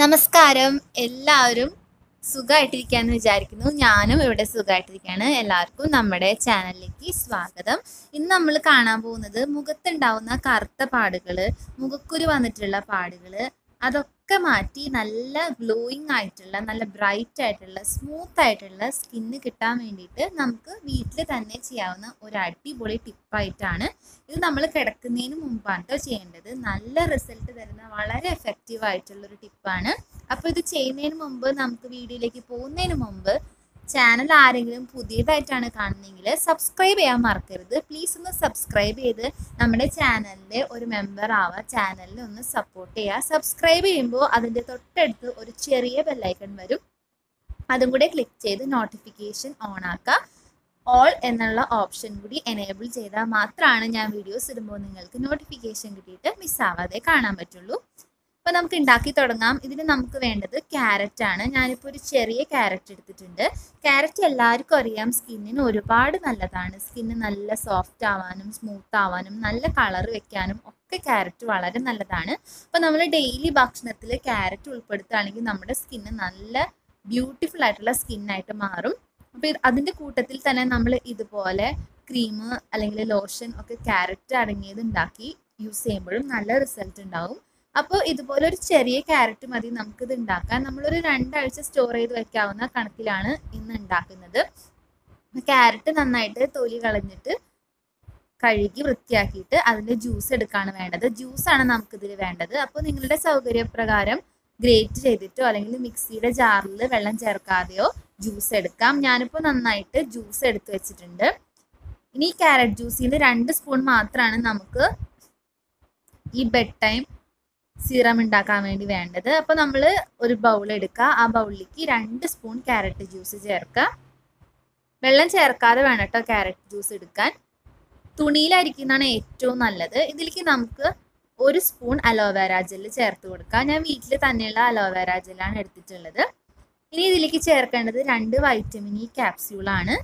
നമസ്കാരം എല്ലാവരും സുഖമായിട്ടിരിക്കാന്ന് വിചാരിക്കുന്നു ഞാനും ഇവിടെ സുഖമായിട്ടിരിക്കുകയാണ് എല്ലാവർക്കും നമ്മുടെ ചാനലിലേക്ക് സ്വാഗതം ഇന്ന് നമ്മൾ കാണാൻ പോകുന്നത് മുഖത്തുണ്ടാവുന്ന കറുത്ത പാടുകള് മുഖക്കുരു വന്നിട്ടുള്ള പാടുകള് അതൊക്കെ മാറ്റി നല്ല ഗ്ലോയിങ് ആയിട്ടുള്ള നല്ല ബ്രൈറ്റ് ആയിട്ടുള്ള സ്മൂത്ത് ആയിട്ടുള്ള സ്കിന്ന് കിട്ടാൻ വേണ്ടിയിട്ട് നമുക്ക് വീട്ടിൽ തന്നെ ചെയ്യാവുന്ന ഒരു അടിപൊളി ടിപ്പായിട്ടാണ് ഇത് നമ്മൾ കിടക്കുന്നതിന് മുമ്പാണ് കേട്ടോ ചെയ്യേണ്ടത് നല്ല റിസൾട്ട് തരുന്ന വളരെ എഫക്റ്റീവ് ആയിട്ടുള്ള ഒരു ടിപ്പാണ് അപ്പോൾ ഇത് ചെയ്യുന്നതിന് മുമ്പ് നമുക്ക് വീഡിയോയിലേക്ക് പോകുന്നതിന് മുമ്പ് ചാനൽ ആരെങ്കിലും പുതിയതായിട്ടാണ് കാണുന്നതെങ്കിൽ സബ്സ്ക്രൈബ് ചെയ്യാൻ മറക്കരുത് പ്ലീസ് ഒന്ന് സബ്സ്ക്രൈബ് ചെയ്ത് നമ്മുടെ ചാനലിലെ ഒരു മെമ്പർ ആവുക ചാനലിൽ ഒന്ന് സപ്പോർട്ട് ചെയ്യുക സബ്സ്ക്രൈബ് ചെയ്യുമ്പോൾ അതിൻ്റെ തൊട്ടടുത്ത് ഒരു ചെറിയ ബെല്ലൈക്കൺ വരും അതും കൂടെ ക്ലിക്ക് ചെയ്ത് നോട്ടിഫിക്കേഷൻ ഓൺ ആക്കുക ഓൾ എന്നുള്ള ഓപ്ഷൻ കൂടി എനേബിൾ ചെയ്താൽ മാത്രമാണ് ഞാൻ വീഡിയോസ് ഇടുമ്പോൾ നിങ്ങൾക്ക് നോട്ടിഫിക്കേഷൻ കിട്ടിയിട്ട് മിസ്സാവാതെ കാണാൻ പറ്റുള്ളൂ അപ്പോൾ നമുക്ക് ഉണ്ടാക്കി തുടങ്ങാം ഇതിന് നമുക്ക് വേണ്ടത് ക്യാരറ്റ് ആണ് ഞാനിപ്പോൾ ഒരു ചെറിയ ക്യാരറ്റ് എടുത്തിട്ടുണ്ട് ക്യാരറ്റ് എല്ലാവർക്കും അറിയാം സ്കിന്നിന് ഒരുപാട് നല്ലതാണ് സ്കിന്ന് നല്ല സോഫ്റ്റ് ആവാനും സ്മൂത്ത് ആവാനും നല്ല കളർ വെക്കാനും ഒക്കെ ക്യാരറ്റ് വളരെ നല്ലതാണ് അപ്പോൾ നമ്മൾ ഡെയിലി ഭക്ഷണത്തിൽ ക്യാരറ്റ് ഉൾപ്പെടുത്തുകയാണെങ്കിൽ നമ്മുടെ സ്കിന്ന് നല്ല ബ്യൂട്ടിഫുൾ ആയിട്ടുള്ള സ്കിന്നായിട്ട് മാറും അപ്പോൾ ഇത് അതിൻ്റെ കൂട്ടത്തിൽ തന്നെ നമ്മൾ ഇതുപോലെ ക്രീം അല്ലെങ്കിൽ ലോഷൻ ഒക്കെ ക്യാരറ്റ് അടങ്ങിയത് ഉണ്ടാക്കി യൂസ് ചെയ്യുമ്പോഴും നല്ല റിസൾട്ട് ഉണ്ടാവും അപ്പോൾ ഇതുപോലെ ഒരു ചെറിയ ക്യാരറ്റ് മതി നമുക്കിത് ഉണ്ടാക്കാൻ നമ്മളൊരു രണ്ടാഴ്ച സ്റ്റോർ ചെയ്ത് വെക്കാവുന്ന കണക്കിലാണ് ഇന്ന് ഉണ്ടാക്കുന്നത് ക്യാരറ്റ് നന്നായിട്ട് തൊലി കളഞ്ഞിട്ട് കഴുകി വൃത്തിയാക്കിയിട്ട് അതിൻ്റെ ജ്യൂസ് എടുക്കാണ് വേണ്ടത് ജ്യൂസാണ് നമുക്കിതിൽ വേണ്ടത് അപ്പോൾ നിങ്ങളുടെ സൗകര്യപ്രകാരം ഗ്രേറ്റ് ചെയ്തിട്ടോ അല്ലെങ്കിൽ മിക്സിയുടെ ജാറിൽ വെള്ളം ചേർക്കാതെയോ ജ്യൂസ് എടുക്കാം ഞാനിപ്പോൾ നന്നായിട്ട് ജ്യൂസ് എടുത്ത് വെച്ചിട്ടുണ്ട് ഇനി ഈ ക്യാരറ്റ് ജ്യൂസിൽ രണ്ട് സ്പൂൺ മാത്രമാണ് നമുക്ക് ഈ ബെഡ് ടൈം സീറം ഉണ്ടാക്കാൻ വേണ്ടി വേണ്ടത് അപ്പോൾ നമ്മൾ ഒരു ബൗൾ എടുക്കുക ആ ബൗളിലേക്ക് രണ്ട് സ്പൂൺ ക്യാരറ്റ് ജ്യൂസ് ചേർക്കുക വെള്ളം ചേർക്കാതെ വേണം കേട്ടോ ക്യാരറ്റ് ജ്യൂസ് എടുക്കാൻ തുണിയിലായിരിക്കുന്നതാണ് ഏറ്റവും നല്ലത് ഇതിലേക്ക് നമുക്ക് ഒരു സ്പൂൺ അലോവേര ജെല്ല് ചേർത്ത് കൊടുക്കുക ഞാൻ വീട്ടിൽ തന്നെയുള്ള അലോവേര ജെല്ലാണ് എടുത്തിട്ടുള്ളത് ഇനി ഇതിലേക്ക് ചേർക്കേണ്ടത് രണ്ട് വൈറ്റമിൻ ഇ ക്യാപ്സ്യൂളാണ്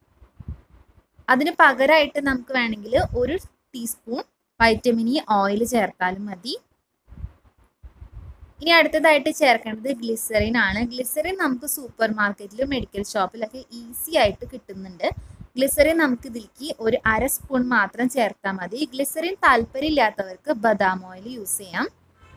അതിന് പകരമായിട്ട് നമുക്ക് വേണമെങ്കിൽ ഒരു ടീസ്പൂൺ വൈറ്റമിൻ ഇ ഓയിൽ ചേർത്താലും മതി ഇനി അടുത്തതായിട്ട് ചേർക്കേണ്ടത് ഗ്ലിസറിൻ ആണ് ഗ്ലിസറിൻ നമുക്ക് സൂപ്പർ മാർക്കറ്റിലും മെഡിക്കൽ ഷോപ്പിലൊക്കെ ഈസി ആയിട്ട് കിട്ടുന്നുണ്ട് ഗ്ലിസറിൻ നമുക്ക് ഇതിലേക്ക് ഒരു അര സ്പൂൺ മാത്രം ചേർത്താൽ മതി ഗ്ലിസറിൻ താല്പര്യമില്ലാത്തവർക്ക് ബദാം ഓയിൽ യൂസ് ചെയ്യാം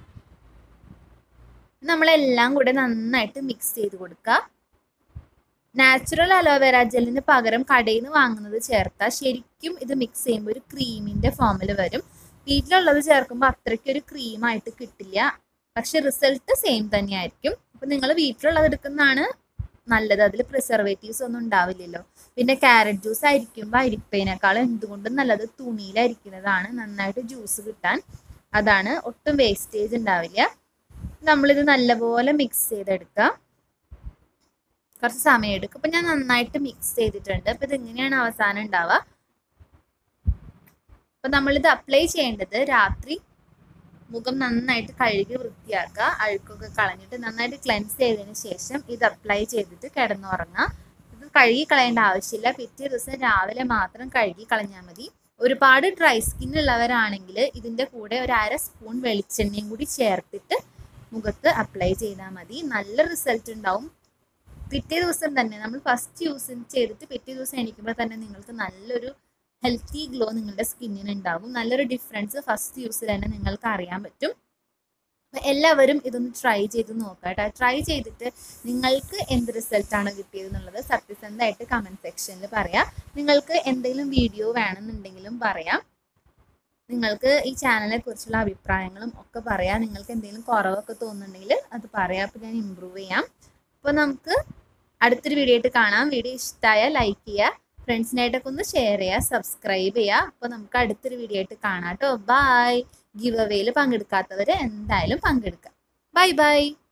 നമ്മളെല്ലാം കൂടെ നന്നായിട്ട് മിക്സ് ചെയ്ത് കൊടുക്കുക നാച്ചുറൽ അലോവേര ജെല്ലിന് പകരം കടയിൽ നിന്ന് വാങ്ങുന്നത് ചേർത്താൽ ശരിക്കും ഇത് മിക്സ് ചെയ്യുമ്പോൾ ഒരു ക്രീമിൻ്റെ ഫോമിൽ വരും വീട്ടിലുള്ളത് ചേർക്കുമ്പോൾ അത്രയ്ക്ക് ഒരു ക്രീമായിട്ട് കിട്ടില്ല പക്ഷെ റിസൾട്ട് സെയിം തന്നെയായിരിക്കും അപ്പം നിങ്ങൾ വീട്ടിലുള്ളത് എടുക്കുന്നതാണ് നല്ലത് അതിൽ പ്രിസർവേറ്റീവ്സ് ഒന്നും ഉണ്ടാവില്ലല്ലോ പിന്നെ ക്യാരറ്റ് ജ്യൂസ് ആയിരിക്കുമ്പോൾ അരിപ്പേനേക്കാളും എന്തുകൊണ്ടും നല്ലത് തുണിയിലരിക്കുന്നതാണ് നന്നായിട്ട് ജ്യൂസ് കിട്ടാൻ അതാണ് ഒട്ടും വേസ്റ്റേജ് ഉണ്ടാവില്ല നമ്മളിത് നല്ലപോലെ മിക്സ് ചെയ്തെടുക്കുക കുറച്ച് സമയം എടുക്കും അപ്പം ഞാൻ നന്നായിട്ട് മിക്സ് ചെയ്തിട്ടുണ്ട് അപ്പം ഇതെങ്ങനെയാണ് അവസാനം ഉണ്ടാവുക അപ്പം നമ്മളിത് അപ്ലൈ ചെയ്യേണ്ടത് രാത്രി മുഖം നന്നായിട്ട് കഴുകി വൃത്തിയാക്കുക അഴുക്കൊക്കെ കളഞ്ഞിട്ട് നന്നായിട്ട് ക്ലെൻസ് ചെയ്തതിന് ശേഷം ഇത് അപ്ലൈ ചെയ്തിട്ട് കിടന്നുറങ്ങുക ഇത് കഴുകി കളയേണ്ട ആവശ്യമില്ല പിറ്റേ ദിവസം രാവിലെ മാത്രം കഴുകി കളഞ്ഞാൽ മതി ഒരുപാട് ഡ്രൈ സ്കിൻ ഉള്ളവരാണെങ്കിൽ ഇതിൻ്റെ കൂടെ ഒരു അര സ്പൂൺ വെളിച്ചെണ്ണയും കൂടി ചേർത്തിട്ട് മുഖത്ത് അപ്ലൈ ചെയ്താൽ മതി നല്ല റിസൾട്ട് ഉണ്ടാവും പിറ്റേ ദിവസം തന്നെ നമ്മൾ ഫസ്റ്റ് യൂസ് ചെയ്തിട്ട് പിറ്റേ ദിവസം എണീക്കുമ്പോൾ തന്നെ നിങ്ങൾക്ക് നല്ലൊരു ഹെൽത്തി ഗ്ലോ നിങ്ങളുടെ സ്കിന്നിന് ഉണ്ടാവും നല്ലൊരു ഡിഫറൻസ് ഫസ്റ്റ് യൂസിൽ തന്നെ നിങ്ങൾക്ക് അറിയാൻ പറ്റും അപ്പം എല്ലാവരും ഇതൊന്ന് ട്രൈ ചെയ്ത് നോക്കുക കേട്ടോ ട്രൈ ചെയ്തിട്ട് നിങ്ങൾക്ക് എന്ത് റിസൾട്ടാണ് കിട്ടിയത് എന്നുള്ളത് സത്യസന്ധമായിട്ട് കമൻറ്റ് സെക്ഷനിൽ പറയാം നിങ്ങൾക്ക് എന്തെങ്കിലും വീഡിയോ വേണമെന്നുണ്ടെങ്കിലും പറയാം നിങ്ങൾക്ക് ഈ ചാനലിനെ കുറിച്ചുള്ള അഭിപ്രായങ്ങളും ഒക്കെ പറയാം നിങ്ങൾക്ക് എന്തെങ്കിലും കുറവൊക്കെ തോന്നുന്നുണ്ടെങ്കിൽ അത് പറയാം അപ്പോൾ ഞാൻ ഇമ്പ്രൂവ് ചെയ്യാം അപ്പോൾ നമുക്ക് അടുത്തൊരു വീഡിയോ ആയിട്ട് കാണാം വീഡിയോ ഇഷ്ടമായാൽ ലൈക്ക് ചെയ്യുക ഫ്രണ്ട്സിനായിട്ടൊക്കെ ഒന്ന് ഷെയർ ചെയ്യുക സബ്സ്ക്രൈബ് ചെയ്യുക അപ്പോൾ നമുക്ക് അടുത്തൊരു വീഡിയോ ആയിട്ട് കാണാം കേട്ടോ ബൈ ഗിവ് അവേയിൽ പങ്കെടുക്കാത്തവർ എന്തായാലും പങ്കെടുക്കാം ബൈ ബൈ